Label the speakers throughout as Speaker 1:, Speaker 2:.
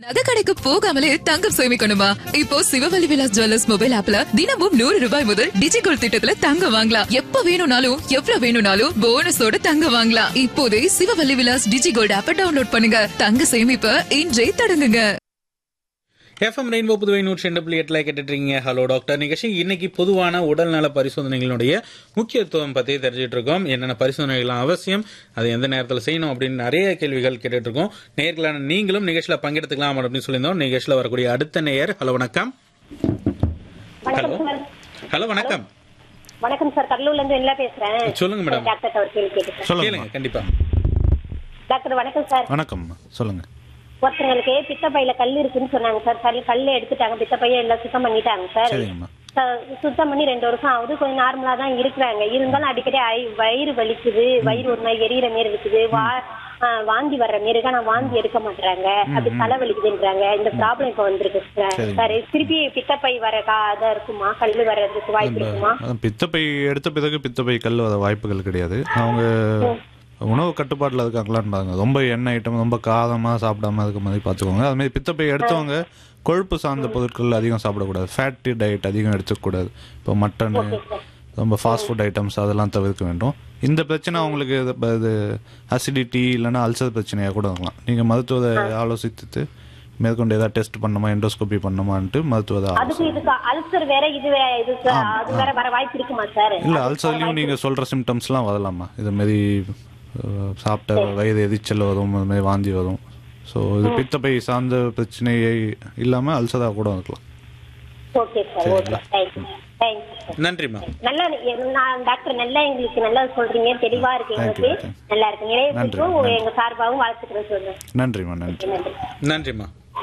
Speaker 1: நகை கடைக்கு போகாமலே தங்கம் சேமிக்கணுமா இப்போ சிவவல்லி விலாஸ் ஜுவல்லர்ஸ் மொபைல் ஆப்ல தினமும் நூறு ரூபாய் முதல் டிஜிகோல் திட்டத்துல தங்கம் வாங்கலாம் எப்ப வேணும்னாலும் எவ்வளவு வேணும்னாலும் போனஸோட தங்கம் வாங்கலாம் இப்போதே சிவவல்லி விலாஸ் டிஜிகோல்ட் ஆப்ப டவுன்லோட் பண்ணுங்க தங்க சேமிப்ப இன்றே தொடங்குங்க
Speaker 2: எஃப்எம் ரெயின்போ புதுவை நூற்றி ரெண்டு புள்ளி எட்டில் கேட்டுட்ருக்கீங்க ஹலோ டாக்டர் நிகழ்ச்சி இன்னைக்கு பொதுவான உடல்நல பரிசோதனைகளுடைய முக்கியத்துவம் பற்றி தெரிஞ்சுட்டு இருக்கோம் என்னென்ன பரிசோதனைகள்லாம் அவசியம் அது எந்த நேரத்தில் செய்யணும் அப்படின்னு நிறைய கேள்விகள் கேட்டுட்டு இருக்கோம் நேர்களான நீங்களும் நிகழ்ச்சியில் பங்கெடுத்துக்கலாம் அப்படின்னு சொல்லியிருந்தோம் நிகழ்ச்சியில் வரக்கூடிய அடுத்த நேயர் ஹலோ வணக்கம் ஹலோ
Speaker 3: வணக்கம் சார்
Speaker 2: ஹலோ வணக்கம்
Speaker 3: வணக்கம் சார் கடலூர்ல இருந்து என்ன பேசுறேன்
Speaker 2: சொல்லுங்க மேடம்.
Speaker 3: டாக்டர் ஒரு கேள்வி கேட்டுக்கிறேன்
Speaker 4: சொல்லுங்க
Speaker 2: கேளுங்க கண்டிப்பா
Speaker 3: டாக்டர் வணக்கம் சார்
Speaker 4: வணக்கம் சொல்லுங்க
Speaker 3: ஒருத்தங்களுக்கு பித்தப்பையில கல் இருக்குன்னு சொன்னாங்க சார் கல் கல் எடுத்துட்டாங்க பித்தப்பைய எல்லாம் சுத்தம் பண்ணிட்டாங்க சார்
Speaker 4: சரிங்கம்மா
Speaker 3: ச- சுத்தம் பண்ணி ரெண்டு வருஷம் ஆகுது கொஞ்சம் நார்மலா தான் இருக்கிறாங்க இருந்தாலும் அடிக்கடி ஐ- வயிறு வலிக்குது வயிறு ஒரு மாதிரி எரியற மாரி இருக்குது வா ஆ, வாந்தி வர்ற மாரி இருக்கு ஆனா வாந்தி எடுக்க மாட்டாங்க அப்படி தலை வலிக்குதுன்றாங்க இந்த ப்ராப்ளம் இப்ப வந்திருக்கு சார்
Speaker 4: சரிங்க.
Speaker 3: சார் திருப்பி பித்தப்பை வர கா இதா இருக்குமா கல் வர்றதுக்கு வாய்ப்பு இருக்குமா
Speaker 4: அதான் பித்தப்பை எடுத்த பிறகு பித்தப்பை கல் வர வாய்ப்புகள் கிடையாது அவங்க உணவு கட்டுப்பாட்டில் இருக்காங்களான்னு பாருங்க ரொம்ப எண்ணெய் ஐட்டம் ரொம்ப காரமாக சாப்பிடாம இருக்க மாதிரி பார்த்துக்கோங்க அது மாதிரி பித்தப்பை எடுத்தவங்க கொழுப்பு சார்ந்த பொருட்கள் அதிகம் சாப்பிடக்கூடாது ஃபேட்டி டயட் அதிகம் எடுத்துக்கூடாது இப்போ மட்டன் ரொம்ப ஃபாஸ்ட் ஃபுட் ஐட்டம்ஸ் அதெல்லாம் தவிர்க்க வேண்டும் இந்த பிரச்சனை அவங்களுக்கு இது- இப்ப இது அசிடிட்டி இல்லைன்னா அல்சர் பிரச்சனையாக கூட இருக்கலாம் நீங்கள் மருத்துவரை ஆலோசித்துட்டு மேற்கொண்டு ஏதாவது டெஸ்ட் பண்ணுமா எண்டோஸ்கோபி பண்ணுமான்ட்டு மருத்துவரை ஆலோசி
Speaker 3: அதுக்கு இதுக்கு அல்சர் வேற இது வேற இது சார் அது வேற வர வாய்ப்பு இருக்குமா சார்
Speaker 4: இல்லை அல்சர்லையும் நீங்கள் சொல்கிற சிம்டம்ஸ்லாம் வரலாமா இது மாதிரி அஹ், சாப்பிட்ட வயிறு எரிச்சல் வரும் அது மாதிரி வாந்தி வரும் ஸோ இது பித்தப்பை சார்ந்த பிரச்சனையை இல்லாமல் அல்சராக கூட இருக்கலாம்
Speaker 3: okay sir okay thank you thank you sir
Speaker 2: நன்றிம்மா
Speaker 3: நல்லா நான் டாக்டர் நல்லா எங்களுக்கு நல்லா சொல்றீங்க தெளிவா இருக்கு
Speaker 4: Thank you,
Speaker 3: எங்களுக்கு
Speaker 4: thank you.
Speaker 3: நல்லா இருக்கு நிறைய
Speaker 4: நன்றி,
Speaker 3: பேருக்கும்
Speaker 4: நன்றி.
Speaker 3: எங்க சார்பாகவும் வாழ்த்துக்கிறேன் சொல்றேன்
Speaker 4: நன்றிம்மா நன்றி
Speaker 3: நன்றி
Speaker 2: நன்றிம்மா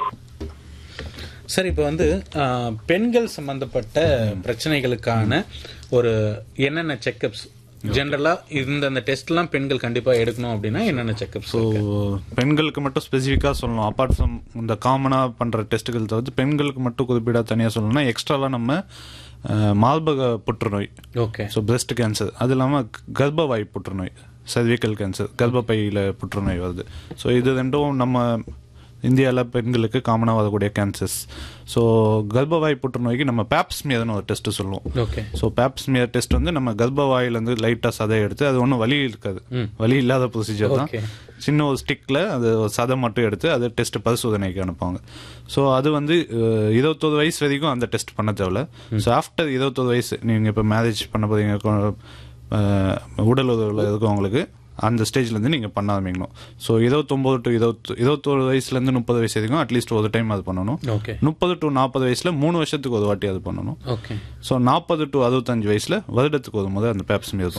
Speaker 2: சரி இப்போ வந்து ஆ, பெண்கள் சம்பந்தப்பட்ட பிரச்சனைகளுக்கான ஒரு என்னென்ன செக்கப்ஸ் ஜென்ரலா இந்த டெஸ்ட்லாம் பெண்கள் கண்டிப்பா எடுக்கணும் அப்படின்னா என்னென்ன செக்கப்ஸ்
Speaker 4: ஸோ பெண்களுக்கு மட்டும் ஸ்பெசிஃபிக்காக சொல்லணும் அப்பார்ட் ஃப்ரம் இந்த காமனாக பண்ணுற டெஸ்ட்டுகள் தவிர்த்து பெண்களுக்கு மட்டும் குறிப்பிட தனியாக சொல்லணும்னா எக்ஸ்ட்ராலாம் நம்ம அஹ், மார்பக புற்றுநோய்
Speaker 2: ஓகே
Speaker 4: ஸோ breast கேன்சர் அது இல்லாமல் கர்ப்பவாய் புற்றுநோய் சர்விக்கல் கேன்சர் கர்ப்பப்பையில் புற்றுநோய் வருது ஸோ இது ரெண்டும் நம்ம இந்தியாவில் பெண்களுக்கு காமனாக வரக்கூடிய கேன்சர்ஸ் ஸோ கர்ப்பவாய் புற்றுநோய்க்கு நம்ம பேப்ஸ்மியர்னு ஒரு டெஸ்ட் சொல்லுவோம்
Speaker 2: ஓகே
Speaker 4: ஸோ பேப்ஸ்மியர் டெஸ்ட் வந்து நம்ம கர்ப்பவாயிலேருந்து லைட்டாக சதை எடுத்து அது ஒன்றும் வலி இருக்காது வலி இல்லாத ப்ரொசீஜர் தான்
Speaker 2: Okay.
Speaker 4: சின்ன ஒரு ஸ்டிக்கில் அது ஒரு சதை மட்டும் எடுத்து அது டெஸ்ட் பரிசோதனைக்கு அனுப்புவாங்க ஸோ அது வந்து அஹ், இருபத்தொரு வயசு வரைக்கும் அந்த டெஸ்ட் பண்ண தேவையில்ல ஸோ ஆஃப்டர் இருபத்தொரு வயசு நீங்கள் இப்போ மேரேஜ் பண்ண போறீங்க கொ- அஹ், உடல் உறவில் இருக்கவங்களுக்கு அந்த ஸ்டேஜ்லேருந்து நீங்கள் பண்ண ஆரம்பிக்கணும் ஸோ இருபத்தொம்போது டு இருபத்தி இருபத்தொரு வயசுலேருந்து முப்பது வயசு வரைக்கும் அட்லீஸ்ட் ஒரு டைம் அது பண்ணணும்
Speaker 2: ஓகே
Speaker 4: முப்பது டு நாற்பது வயசில் மூணு வருஷத்துக்கு ஒரு வாட்டி அது பண்ணணும்
Speaker 2: ஓகே
Speaker 4: ஸோ நாற்பது டு அறுபத்தஞ்சு வயசில் வருடத்துக்கு ஒரு முறை அந்த பேப்ஸ்மியர்